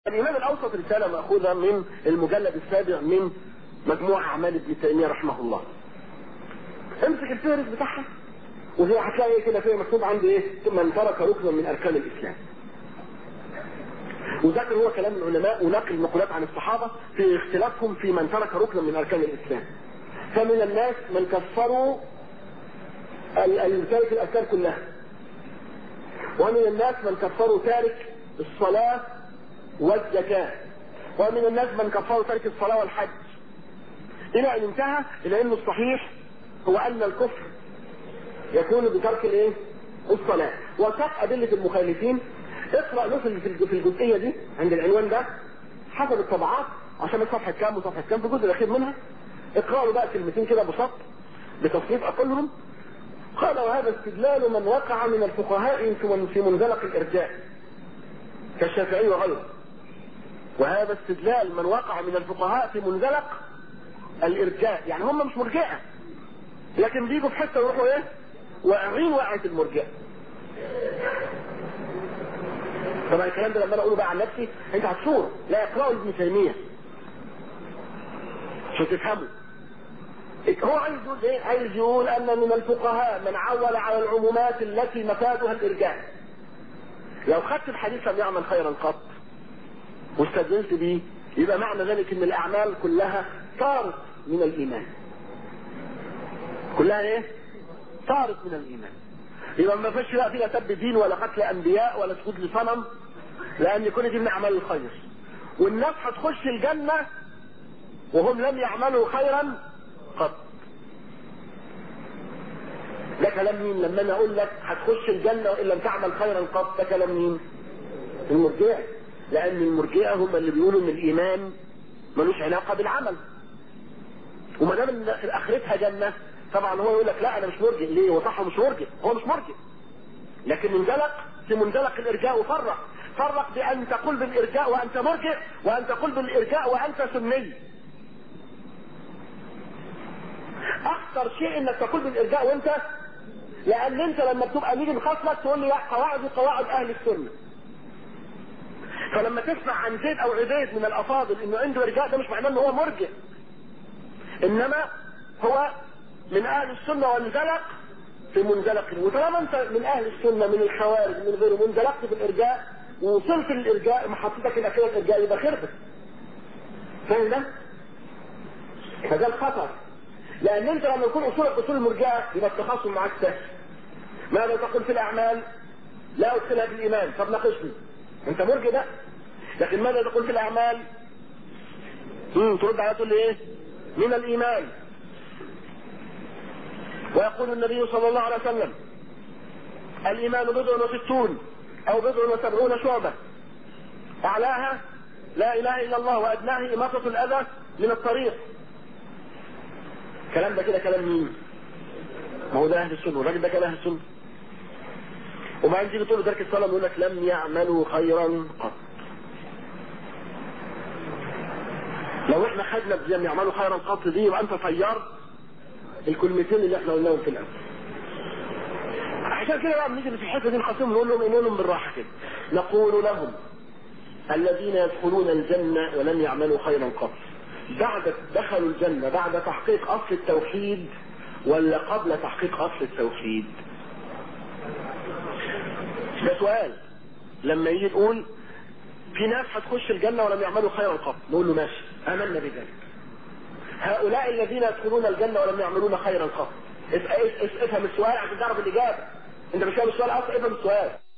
الإمام الأوسط رسالة مأخوذة من المجلد السابع من مجموع أعمال ابن تيمية رحمه الله امسك الفهرس بتاعها وهي هتلاقي ايه كده فيها مكتوب عندي ايه من ترك ركنا من اركان الاسلام وذكر هو كلام العلماء ونقل نقولات عن الصحابة في اختلافهم في من ترك ركنا من اركان الاسلام فمن الناس من كفروا تارك الاركان كلها ومن الناس من كفروا تارك الصلاة والزكاة ومن الناس من كفروا تارك الصلاة والحج الى ان انتهى الى انه الصحيح هو ان الكفر يكون بترك الايه الصلاة وساق ادلة المخالفين اقرأ له في الجزئية دي عند العنوان ده حسب الطبعات عشان صفحة كام وصفحة كام في الجزء الاخير منها اقرأ له بقى كلمتين كده بسط بتصنيف اقلهم قال وهذا استدلال من وقع من الفقهاء في منزلق الارجاء كالشافعي وغيره وهذا استدلال من وقع من الفقهاء في منزلق الارجاء يعني هم مش مرجئه لكن بيجوا في حته يروحوا ايه واقعين وقعت المرجئه طبعا الكلام ده لما انا اقوله بقى عن نفسي انت هتشور لا يقرأوا ابن تيميه عشان تفهموا هو عايز يقول ايه عايز يقول ان من الفقهاء من عول على العمومات التي مفادها الارجاء لو خدت الحديث لم يعمل خيرا قط واستدلت به يبقى معنى ذلك ان الاعمال كلها صارت من الايمان كلها ايه صارت من الايمان يبقى ما فيش بقى فيها سب دين ولا قتل انبياء ولا سجود لصنم لان كل دي من اعمال الخير والناس هتخش الجنة وهم لم يعملوا خيرا قط ده كلام مين لما انا اقول لك هتخش الجنة وان لم تعمل خيرا قط ده كلام مين المرجئة لان المرجئة هم اللي بيقولوا ان الايمان ملوش علاقة بالعمل وما دام ان اخرتها جنة طبعا هو يقول لك لا انا مش مرجئ ليه هو صح مش مرجئ هو مش مرجئ لكن منزلق في منزلق الارجاء وفرق فرق بان تقول بالارجاء وانت مرجئ وان تقول بالارجاء وانت سني اخطر شيء انك تقول بالارجاء وانت لان انت لما بتبقى نيجي نخاصلك تقول لي قواعد قواعد اهل السنه فلما تسمع عن زيد او عبيد من الافاضل انه عنده ارجاء ده مش معناه ان هو مرجئ انما هو من اهل السنة وانزلق في منزلق وطالما انت من اهل السنة من الخوارج من غيره منزلقت في الارجاء ووصلت للارجاء محطتك الاخيرة الارجاء يبقى خربت فاهم ده؟ فده الخطر لان انت لما يكون اصولك اصول المرجئة يبقى التخاصم معاك سهل ماذا تقول في الاعمال لا ادخلها في الايمان طب ناقشني انت مرجئ ده لكن ماذا تقول في الاعمال امم ترد على تقول لي ايه من الايمان ويقول النبي صلى الله عليه وسلم الايمان بضع وستون او بضع وسبعون شعبة اعلاها لا اله الا الله وادناها اماطة الاذى من الطريق كلام ده كده كلام مين ما هو ده اهل السنة والراجل ده كان اهل السنة وبعدين تيجي تقول له ترك الصلاة يقول لك لم يعملوا خيرا قط لو احنا خدنا لم يعملوا خيرا قط دي يبقى انت طيار الكلمتين اللي احنا قلناهم في الاول عشان كده بقى بنيجي في الحته دي نقسمهم نقول لهم نقول لهم بالراحه كده نقول لهم الذين يدخلون الجنه ولم يعملوا خيرا قط بعد دخلوا الجنه بعد تحقيق اصل التوحيد ولا قبل تحقيق اصل التوحيد ده سؤال لما يجي تقول في ناس هتخش الجنه ولم يعملوا خيرا قط نقول له ماشي امنا بذلك هؤلاء الذين يدخلون الجنة ولم يعملون خيرا قط افهم السؤال عشان تعرف الإجابة انت مش فاهم السؤال اصلا افهم السؤال